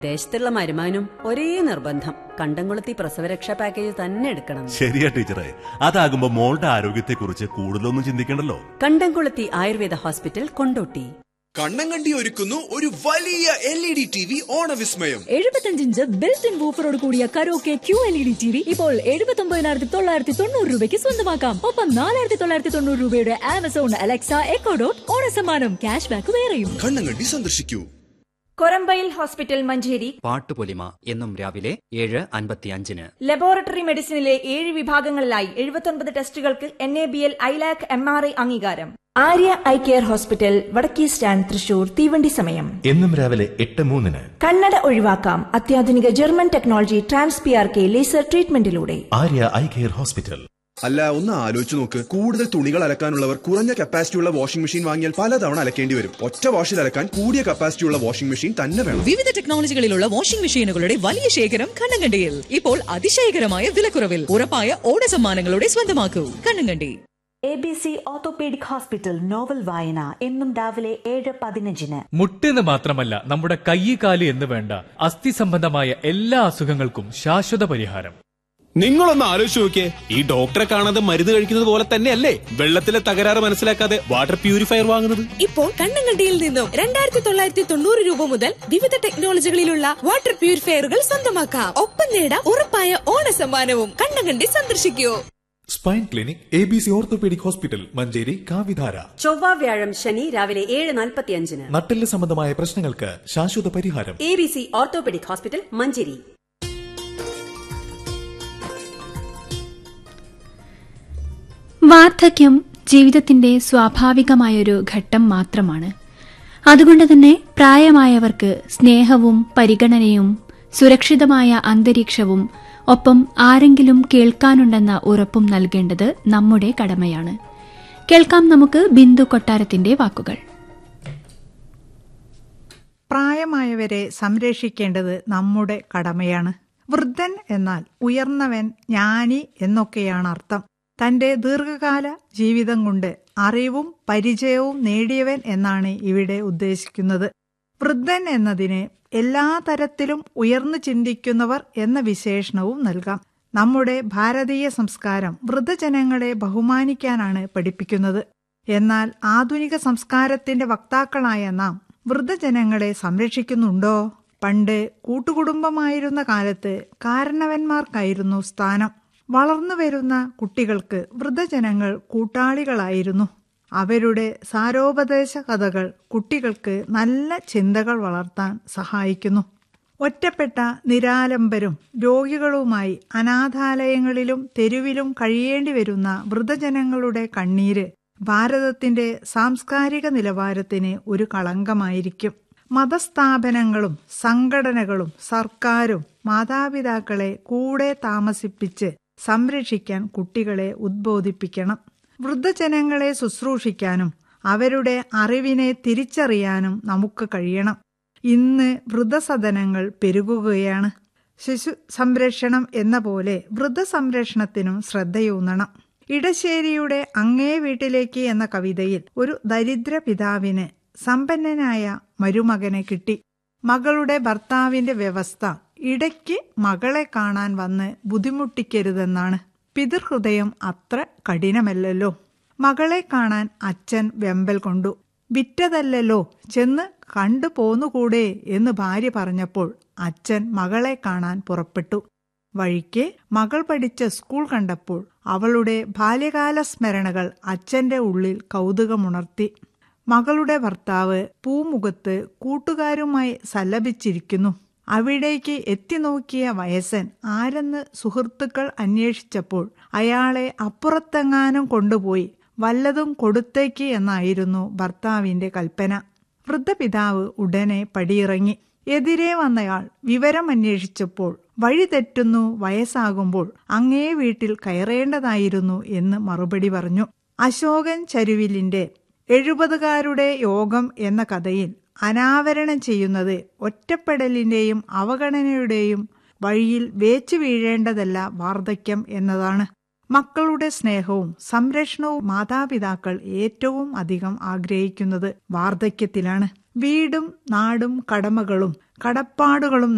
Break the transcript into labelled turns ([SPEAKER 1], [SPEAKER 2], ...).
[SPEAKER 1] ദേശത്തുള്ള മരുമാനും ഒരേ നിർബന്ധം കണ്ടംകുളത്തി പ്രസവരക്ഷാ പാക്കേജ് തന്നെ എടുക്കണം
[SPEAKER 2] ശരിയാ ടീച്ചറെ അതാകുമ്പോ മോളുടെ ആരോഗ്യത്തെക്കുറിച്ച് കൂടുതലൊന്നും ചിന്തിക്കണ്ടല്ലോ
[SPEAKER 1] കണ്ടംകുളത്തി ആയുർവേദ ഹോസ്പിറ്റൽ കൊണ്ടോട്ടി
[SPEAKER 3] കണ്ണങ്കണ്ടി ഒരുക്കുന്നു ഒരു വലിയ L E D T V ഓണവിസ്മയം
[SPEAKER 4] എഴുപത്തഞ്ചിഞ്ച് ബിൽറ്റ് ഇൻ വൂഫറോട് കൂടിയ karaoke Q L E D T V ഇപ്പോൾ എഴുപത്തി ഒമ്പതിനായിരത്തി തൊള്ളായിരത്തി തൊണ്ണൂറ് രൂപയ്ക്ക് സ്വന്തമാക്കാം ഒപ്പം നാലായിരത്തി തൊള്ളായിരത്തി തൊണ്ണൂറ് രൂപയുടെ ആമസോൺ അലക്സ എക്കോ ഡോട്ട് ഓണസമ്മാനം ക്യാഷ് ബാക്ക് വേറെയും
[SPEAKER 3] കണ്ണങ്കണ്ടി സന്ദർശിക്കൂ
[SPEAKER 5] കൊരമ്പയിൽ ഹോസ്പിറ്റൽ മഞ്ചേരി
[SPEAKER 6] പാട്ടുപൊലിമ എന്നും രാവിലെ ഏഴ് അൻപത്തിയഞ്ചിന്
[SPEAKER 5] ലബോറട്ടറി മെഡിസിനിലെ ഏഴ് വിഭാഗങ്ങളിലായി എഴുപത്തൊൻപത് ടെസ്റ്റുകൾക്ക് N A B L ILAC M R I അംഗീകാരം ആര്യ ഐ കെയർ ഹോസ്പിറ്റൽ വടക്കേ സ്റ്റാൻഡ് തൃശൂർ തീവണ്ടി സമയം
[SPEAKER 7] എന്നും രാവിലെ എട്ട് മൂന്നിന്
[SPEAKER 5] കണ്ണട ഒഴിവാക്കാം അത്യാധുനിക German technology trans P R K laser ട്രീറ്റ്മെന്റിലൂടെ
[SPEAKER 7] ആര്യ ഐ കെയർ ഹോസ്പിറ്റൽ
[SPEAKER 3] അല്ല ഒന്ന് ആലോചിച്ച് നോക്ക് കൂടുതൽ തുണികൾ അലക്കാനുള്ളവർ കുറഞ്ഞ കപ്പാസിറ്റി ഉള്ള വാഷിംഗ് മെഷീൻ വാങ്ങിയാൽ പലതവണ അലക്കേണ്ടി വരും ഒറ്റ വാഷിൽ അലക്കാൻ കൂടിയ കപ്പാസിറ്റി ഉള്ള വാഷിംഗ് മെഷീൻ തന്നെ വേണം
[SPEAKER 8] വിവിധ ടെക്നോളജികളിലുള്ള വാഷിംഗ് മെഷീനുകളുടെ വലിയ ശേഖരം കണ്ണങ്കണ്ടിയിൽ ഇപ്പോൾ അതിശയകരമായ വിലക്കുറവിൽ ഉറപ്പായ ഓണ സമ്മാനങ്ങളുടെ സ്വന്തമാക്കൂ Kannankandi
[SPEAKER 9] A B C orthopaedic hospital novel വായന എന്നും രാവിലെ ഏഴ് പതിനഞ്ചിന്
[SPEAKER 10] മുട്ടെന്ന് മാത്രമല്ല നമ്മുടെ കൈ കാല് എന്ന് വേണ്ട അസ്ഥി സംബന്ധമായ എല്ലാ അസുഖങ്ങൾക്കും ശാശ്വത പരിഹാരം
[SPEAKER 11] നിങ്ങളൊന്ന് ആലോചിച്ച് നോക്കിയേ ഈ ഡോക്ടറെ കാണാതെ മരുന്ന് കഴിക്കുന്നത് പോലെ തന്നെയല്ലേ വെള്ളത്തിലെ തകരാറ് മനസ്സിലാക്കാതെ വാട്ടർ പ്യൂരിഫയർ വാങ്ങുന്നത്
[SPEAKER 8] ഇപ്പോൾ കണ്ണങ്കണ്ടിയിൽ നിന്നും രണ്ടായിരത്തി തൊള്ളായിരത്തി തൊണ്ണൂറ് രൂപ മുതൽ വിവിധ ടെക്നോളജികളിലുള്ള വാട്ടർ പ്യൂരിഫയറുകൾ സ്വന്തമാക്കാം ഒപ്പം നേടാം ഉറപ്പായ ഓണ സമ്മാനവും കണ്ണങ്കണ്ടി സന്ദർശിക്കൂ
[SPEAKER 12] spine clinic A B C orthopaedic hospital Manjeri കാവിധാര
[SPEAKER 1] ചൊവ്വ വ്യാഴം ശനി രാവിലെ ഏഴ് നാൽപ്പത്തിയഞ്ചിന്
[SPEAKER 12] നട്ടെല്ല് സംബന്ധമായ പ്രശ്നങ്ങൾക്ക് ശാശ്വത പരിഹാരം
[SPEAKER 1] A B C orthopaedic hospital Manjeri
[SPEAKER 13] വാർദ്ധക്യം ജീവിതത്തിന്റെ സ്വാഭാവികമായൊരു ഘട്ടം മാത്രമാണ് അതുകൊണ്ട് തന്നെ പ്രായമായവർക്ക് സ്നേഹവും പരിഗണനയും സുരക്ഷിതമായ അന്തരീക്ഷവും ഒപ്പം ആരെങ്കിലും കേൾക്കാനുണ്ടെന്ന ഉറപ്പും നൽകേണ്ടത് നമ്മുടെ കടമയാണ് കേൾക്കാം നമുക്ക് ബിന്ദു കൊട്ടാരത്തിന്റെ വാക്കുകൾ
[SPEAKER 14] പ്രായമായവരെ സംരക്ഷിക്കേണ്ടത് നമ്മുടെ കടമയാണ് വൃദ്ധൻ എന്നാൽ ഉയർന്നവൻ ജ്ഞാനി എന്നൊക്കെയാണ് അർത്ഥം തന്റെ ദീർഘകാല ജീവിതം കൊണ്ട് അറിവും പരിചയവും നേടിയവൻ എന്നാണ് ഇവിടെ ഉദ്ദേശിക്കുന്നത് വൃദ്ധൻ എന്നതിന് എല്ലാ തരത്തിലും ഉയർന്നു ചിന്തിക്കുന്നവർ എന്ന വിശേഷണവും നൽകാം നമ്മുടെ ഭാരതീയ സംസ്കാരം വൃദ്ധജനങ്ങളെ ബഹുമാനിക്കാനാണ് പഠിപ്പിക്കുന്നത് എന്നാൽ ആധുനിക സംസ്കാരത്തിന്റെ വക്താക്കളായ നാം വൃദ്ധജനങ്ങളെ സംരക്ഷിക്കുന്നുണ്ടോ പണ്ട് കൂട്ടുകുടുംബമായിരുന്ന കാലത്ത് കാരണവന്മാർക്കായിരുന്നു സ്ഥാനം വളർന്നു വരുന്ന കുട്ടികൾക്ക് വൃദ്ധജനങ്ങൾ കൂട്ടാളികളായിരുന്നു അവരുടെ സാരോപദേശ കഥകൾ കുട്ടികൾക്ക് നല്ല ചിന്തകൾ വളർത്താൻ സഹായിക്കുന്നു ഒറ്റപ്പെട്ട നിരാലംബരും രോഗികളുമായി അനാഥാലയങ്ങളിലും തെരുവിലും കഴിയേണ്ടി വരുന്ന വൃദ്ധജനങ്ങളുടെ കണ്ണീര് ഭാരതത്തിന്റെ സാംസ്കാരിക നിലവാരത്തിന് ഒരു കളങ്കമായിരിക്കും മതസ്ഥാപനങ്ങളും സംഘടനകളും സർക്കാരും മാതാപിതാക്കളെ കൂടെ താമസിപ്പിച്ച് സംരക്ഷിക്കാൻ കുട്ടികളെ ഉദ്ബോധിപ്പിക്കണം വൃദ്ധജനങ്ങളെ ശുശ്രൂഷിക്കാനും അവരുടെ അറിവിനെ തിരിച്ചറിയാനും നമുക്ക് കഴിയണം ഇന്ന് വൃദ്ധസദനങ്ങൾ പെരുകുകയാണ് ശിശു സംരക്ഷണം എന്ന പോലെ വൃദ്ധസംരക്ഷണത്തിനും ശ്രദ്ധയൂന്നണം ഇടശ്ശേരിയുടെ അങ്ങേ വീട്ടിലേക്ക് എന്ന കവിതയിൽ ഒരു ദരിദ്ര പിതാവിന് സമ്പന്നനായ മരുമകനെ കിട്ടി മകളുടെ ഭർത്താവിന്റെ വ്യവസ്ഥ ഇടയ്ക്ക് മകളെ കാണാൻ വന്ന് ബുദ്ധിമുട്ടിക്കരുതെന്നാണ് പിതൃഹൃദയം അത്ര കഠിനമല്ലല്ലോ മകളെ കാണാൻ അച്ഛൻ വെമ്പൽ കൊണ്ടു വിറ്റതല്ലല്ലോ ചെന്ന് കണ്ടു പോന്നുകൂടെ എന്ന് ഭാര്യ പറഞ്ഞപ്പോൾ അച്ഛൻ മകളെ കാണാൻ പുറപ്പെട്ടു വഴിക്ക് മകൾ പഠിച്ച സ്കൂൾ കണ്ടപ്പോൾ അവളുടെ ബാല്യകാല സ്മരണകൾ അച്ഛന്റെ ഉള്ളിൽ കൗതുകമുണർത്തി മകളുടെ ഭർത്താവ് പൂമുഖത്ത് കൂട്ടുകാരുമായി സല്ലപിച്ചിരിക്കുന്നു അവിടേക്ക് എത്തി നോക്കിയ വയസ്സൻ ആരെന്ന് സുഹൃത്തുക്കൾ അന്വേഷിച്ചപ്പോൾ അയാളെ അപ്പുറത്തെങ്ങാനും കൊണ്ടുപോയി വല്ലതും കൊടുത്തേക്ക് എന്നായിരുന്നു ഭർത്താവിന്റെ കൽപ്പന വൃദ്ധപിതാവ് ഉടനെ പടിയിറങ്ങി എതിരെ വന്നയാൾ വിവരം അന്വേഷിച്ചപ്പോൾ വഴി തെറ്റുന്നു വയസ്സാകുമ്പോൾ അങ്ങേ വീട്ടിൽ കയറേണ്ടതായിരുന്നു എന്ന് മറുപടി പറഞ്ഞു അശോകൻ ചരുവിലിന്റെ എഴുപതുകാരുടെ യോഗം എന്ന കഥയിൽ അനാവരണം ചെയ്യുന്നത് ഒറ്റപ്പെടലിന്റെയും അവഗണനയുടെയും വഴിയിൽ വേച്ചു വീഴേണ്ടതല്ല വാർദ്ധക്യം എന്നതാണ് മക്കളുടെ സ്നേഹവും സംരക്ഷണവും മാതാപിതാക്കൾ ഏറ്റവും അധികം ആഗ്രഹിക്കുന്നത് വാർദ്ധക്യത്തിലാണ് വീടും നാടും കടമകളും കടപ്പാടുകളും